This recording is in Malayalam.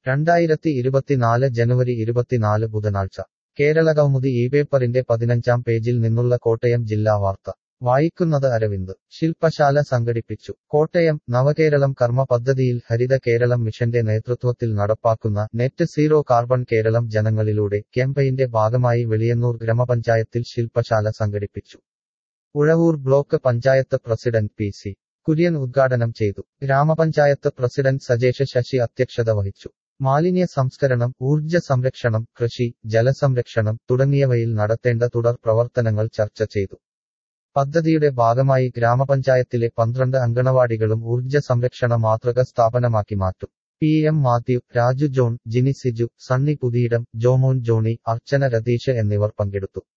രണ്ടായിരത്തി ഇരുപത്തിനാല് ജനുവരി ഇരുപത്തിനാല് ബുധനാഴ്ച കേരള കൗമുദി ഈ പേപ്പറിന്റെ പതിനഞ്ചാം പേജിൽ നിന്നുള്ള കോട്ടയം ജില്ലാ വാർത്ത വായിക്കുന്നത് അരവിന്ദ് ശില്പശാല സംഘടിപ്പിച്ചു കോട്ടയം നവകേരളം കർമ്മ പദ്ധതിയിൽ ഹരിത കേരളം മിഷന്റെ നേതൃത്വത്തിൽ നടപ്പാക്കുന്ന നെറ്റ് സീറോ കാർബൺ കേരളം ജനങ്ങളിലൂടെ ക്യാമ്പയിന്റെ ഭാഗമായി വെളിയന്നൂർ ഗ്രാമപഞ്ചായത്തിൽ ശില്പശാല സംഘടിപ്പിച്ചു Uzhavoor block panchayat president P C Kurian ഉദ്ഘാടനം ചെയ്തു ഗ്രാമപഞ്ചായത്ത് പ്രസിഡന്റ് സജേഷ് ശശി അധ്യക്ഷത വഹിച്ചു മാലിന്യ സംസ്കരണം ഊർജ്ജ സംരക്ഷണം കൃഷി ജലസംരക്ഷണം തുടങ്ങിയവയിൽ നടത്തേണ്ട തുടർ പ്രവർത്തനങ്ങൾ ചർച്ച ചെയ്തു പദ്ധതിയുടെ ഭാഗമായി ഗ്രാമപഞ്ചായത്തിലെ പന്ത്രണ്ട് അങ്കണവാടികളും ഊർജ്ജ സംരക്ഷണ മാതൃക സ്ഥാപനമാക്കി മാറ്റും P M Mathew Raju John Jini Siju Sunny Puthiyidam Jomon Johnny Archana Ratheesh എന്നിവർ പങ്കെടുത്തു